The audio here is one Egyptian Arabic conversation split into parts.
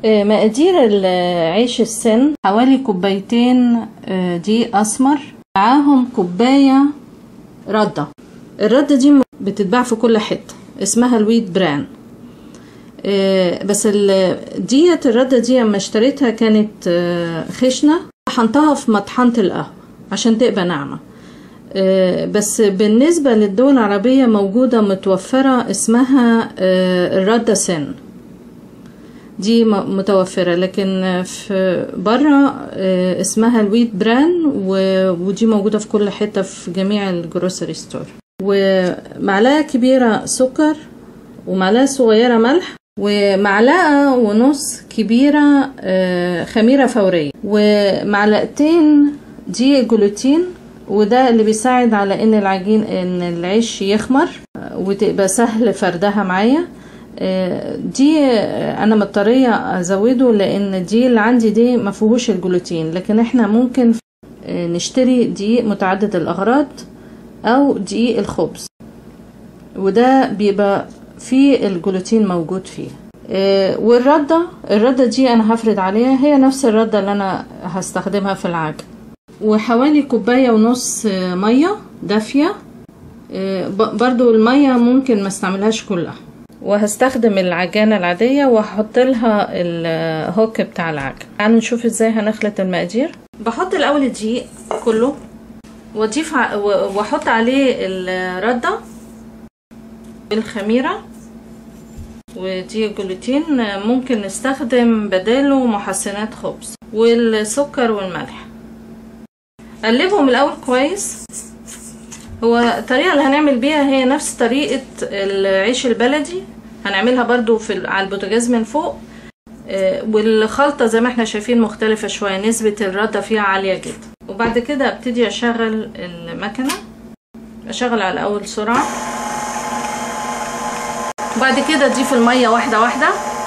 آه، مقادير العيش السن حوالي كوبايتين آه، دقيق اسمر معاهم كوبايه رده الرده دي بتتباع في كل حته اسمها الويت بران آه، بس ال- ديت الرده دي لما اشتريتها كانت آه، خشنه طحنتها في مطحنه القهوه عشان تبقى ناعمه آه، بس بالنسبه للدول العربيه موجوده متوفره اسمها آه، الرده سن دي م- متوفرة لكن في برا آه، اسمها الويت بران و- ودي موجودة في كل حتة في جميع الجروسري ستور ومعلقة كبيرة سكر ومعلقة صغيرة ملح ومعلقة ونص كبيرة آه، خميرة فورية ومعلقتين دقيق جلوتين وده اللي بيساعد على ان العجين ان العيش يخمر آه، وتبقى سهل فردها معايا آه، دي آه، انا مضطريه ازوده لان دي اللي عندي دي ما فيهوش الجلوتين لكن احنا ممكن آه، نشتري دقيق متعدد الاغراض او دقيق الخبز وده بيبقى فيه الجلوتين موجود فيه آه، والردة الردة دي انا هفرد عليها هي نفس الردة اللي انا هستخدمها في العجن وحوالي كوباية ونص آه، مية دافية آه، ب- برضو المية ممكن ما استعملهاش كلها وهستخدم العجانة العادية وهحط لها الهوك بتاع العجن تعالوا نشوف ازاي هنخلط المقادير بحط الاول الدقيق كله واضيف ع- و- واحط عليه الردة الخميرة ودي الجلوتين ممكن نستخدم بداله محسنات خبز والسكر والملح قلبهم الاول كويس هو الطريقة اللي هنعمل بيها هي نفس طريقة العيش البلدي هنعملها برضو في ال- على البوتاجاز من فوق آه، والخلطة زي ما احنا شايفين مختلفة شوية نسبة الردة فيها عالية جدا وبعد كده ابتدي اشغل المكنة اشغل على اول سرعة وبعد كده اضيف المية واحدة واحدة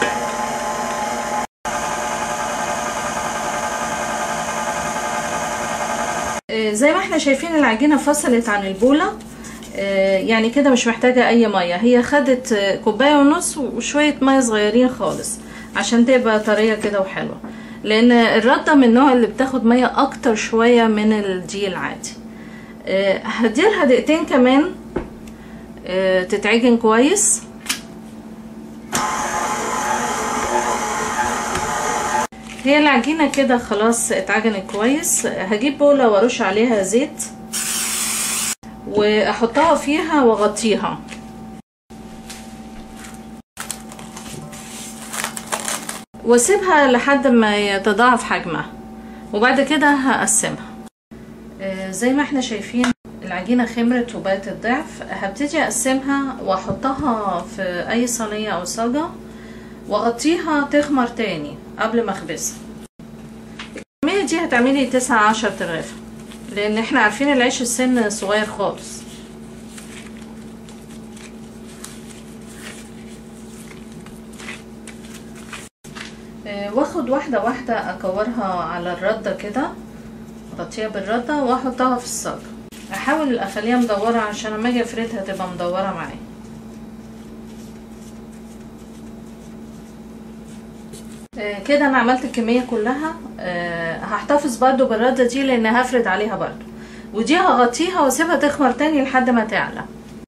آه، زي ما احنا شايفين العجينة فصلت عن البولة آه، يعني كده مش محتاجة اي مية هي خدت آه، كوباية ونص وشوية مية صغيرين خالص عشان تبقى طرية كده وحلوة لان الردة من النوع اللي بتاخد مية اكتر شوية من الدقيق العادي آه، هديلها دقيقتين كمان آه، تتعجن كويس هي العجينة كده خلاص اتعجنت كويس هجيب بولة وارش عليها زيت واحطها فيها واغطيها واسيبها لحد ما يتضاعف حجمها وبعد كده هقسمها آه، زي ما احنا شايفين العجينة خمرت وبقت الضعف هبتدي اقسمها واحطها في اي صينية او صاجة واغطيها تخمر تاني قبل ما اخبزها الكمية دي هتعملي تسعة عشر ترغيفة لان احنا عارفين العيش السن صغير خالص آه، واخد واحدة واحدة اكورها على الردة كده اغطيها بالردة واحطها في الصاج احاول اخليها مدورة عشان لما اجي افردها تبقى مدورة معايا آه، كده انا عملت الكمية كلها آه، هحتفظ برضو بالردة دي لان هفرد عليها برضو ودي هغطيها واسيبها تخمر تاني لحد ما تعلى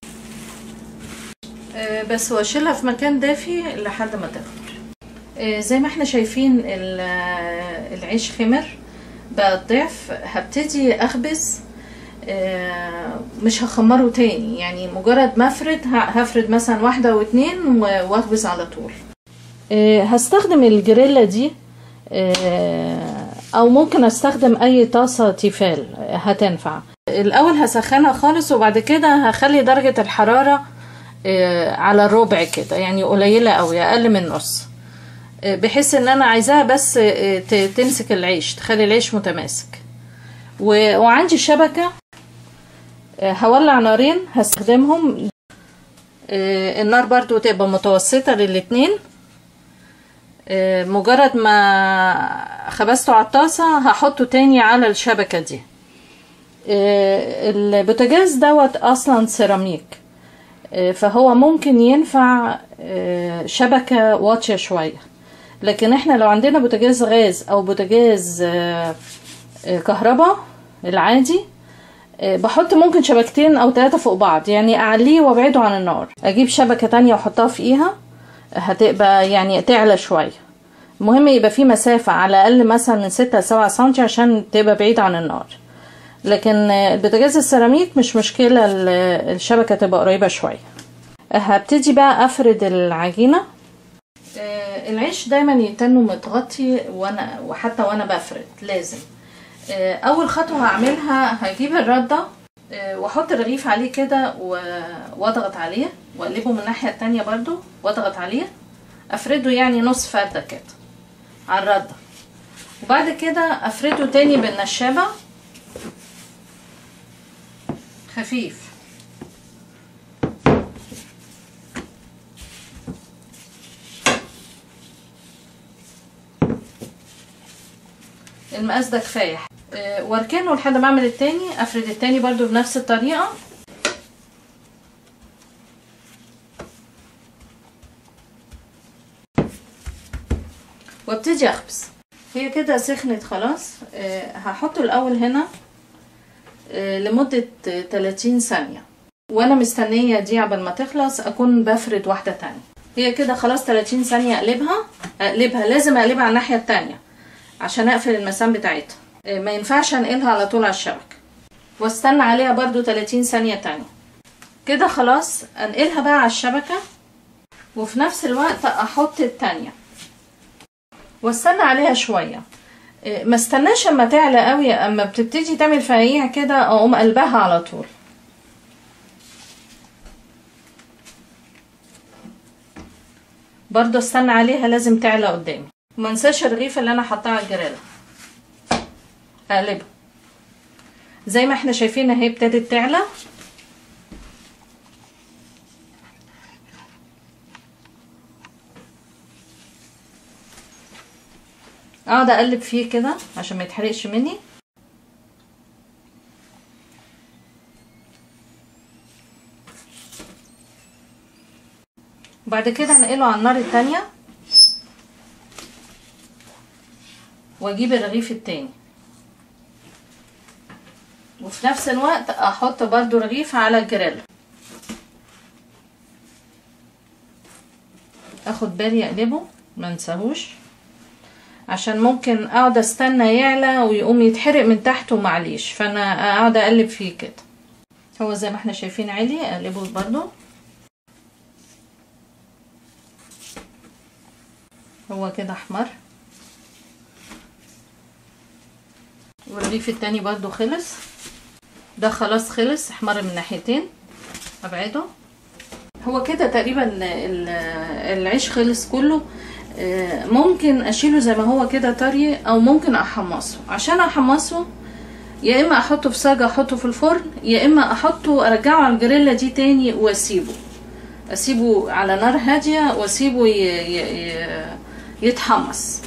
آه، بس واشيلها في مكان دافي لحد ما تخمر آه، زي ما احنا شايفين ال- آه، العيش خمر بقى الضعف هبتدي اخبز آه، مش هخمره تاني يعني مجرد ما افرد ه- هفرد مثلا واحدة واتنين و- واخبز على طول آه، هستخدم الجريلا دي آه، او ممكن استخدم اي طاسة تيفال آه، هتنفع الاول هسخنها خالص وبعد كده هخلي درجة الحرارة آه، على الربع كده يعني قليلة قوي اقل من نص آه، بحيث ان انا عايزاها بس آه، ت- تمسك العيش تخلي العيش متماسك و- وعندي شبكة آه، هولع نارين هستخدمهم آه، النار برضو تبقى متوسطة للاتنين آه، مجرد ما خبزته على الطاسة هحطه تاني على الشبكة دي آه، البوتاجاز دوت اصلا سيراميك آه، فهو ممكن ينفع آه، شبكة واطية شوية لكن احنا لو عندنا بوتاجاز غاز او بوتاجاز آه، آه، كهرباء العادي آه، بحط ممكن شبكتين او ثلاثة فوق بعض يعني اعليه وابعده عن النار اجيب شبكة تانية واحطها فوقيها هتبقى يعني تعلى شوية المهم يبقى في مسافة على الاقل مثلا من ستة لسبعة سنتي عشان تبقى بعيدة عن النار لكن آه، البوتاجاز السيراميك مش مشكلة ال- الشبكة تبقى قريبة شوية هبتدي بقى افرد العجينة آه، العيش دايما يتنه متغطي وانا وحتى وانا بفرد لازم آه، اول خطوه هعملها هجيب الرده آه، واحط الرغيف عليه كده و- واضغط عليه واقلبه من الناحيه التانية برضو واضغط عليه افرده يعني نص فرده كده على الرده وبعد كده افرده تاني بالنشابه خفيف المقاس ده كفايه آه، واركنه لحد ما اعمل التاني افرد التاني برضو بنفس الطريقه وابتدي اخبز هي كده سخنت خلاص آه، هحطه الاول هنا آه، لمده آه، 30 ثانيه وانا مستنيه دي عبال ما تخلص اكون بفرد واحده تانية هي كده خلاص 30 ثانيه اقلبها اقلبها لازم اقلبها على الناحيه التانية عشان اقفل المسام بتاعتها آه، ما ينفعش انقلها على طول على الشبكة واستنى عليها برضو 30 ثانية تانية كده خلاص انقلها بقى على الشبكة وفي نفس الوقت احط التانية واستنى عليها شوية آه، ما استناش اما تعلى قوي اما بتبتدي تعمل فقاقيع كده اقوم قلبها على طول برضو استنى عليها لازم تعلى قدامي وما انساش الرغيف اللي انا حطاه على الجريلا اقلبها زي ما احنا شايفين اهي ابتدت تعلى اقعد اقلب فيه كده عشان ما يتحرقش مني بعد كده هنقله على النار التانية واجيب الرغيف التاني وفي نفس الوقت احط برضو رغيف على الجريل اخد بالي اقلبه ما انساهوش عشان ممكن اقعد استنى يعلى ويقوم يتحرق من تحته معليش فانا اقعد اقلب فيه كده هو زي ما احنا شايفين عالي اقلبه برضو هو كده احمر والرغيف التاني برضو خلص ده خلاص خلص احمر من ناحيتين ابعده هو كده تقريبا ال- العيش خلص كله آه، ممكن اشيله زي ما هو كده طري او ممكن احمصه عشان احمصه يا اما احطه في صاجه احطه في الفرن يا اما احطه ارجعه على الجريلا دي تاني واسيبه اسيبه على نار هاديه واسيبه ي... ي... ي... يتحمص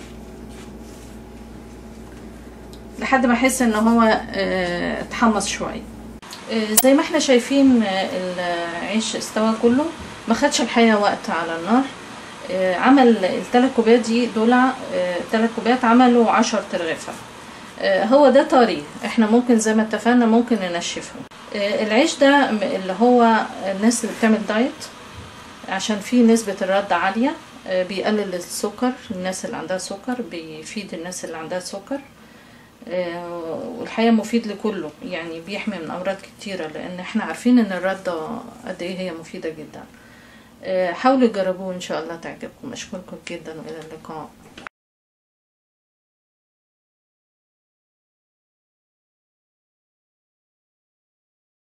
لحد ما احس ان هو آه، اتحمص شويه آه، زي ما احنا شايفين آه، العيش استوى كله ما خدش الحقيقه وقت على النار آه، عمل الثلاث كوبايات دي دول ثلاث كوبايات عملوا عشر ترغيفه آه، هو ده طري احنا ممكن زي ما اتفقنا ممكن ننشفه آه، العيش ده م- اللي هو الناس اللي بتعمل دايت عشان فيه نسبة الرد عالية آه، بيقلل السكر الناس اللي عندها سكر بيفيد الناس اللي عندها سكر آه، والحقيقة مفيد لكله يعني بيحمي من أمراض كتيرة لأن احنا عارفين إن الردة قد إيه هي مفيدة جدا آه، حاولوا تجربوه إن شاء الله تعجبكم أشكركم جدا وإلى اللقاء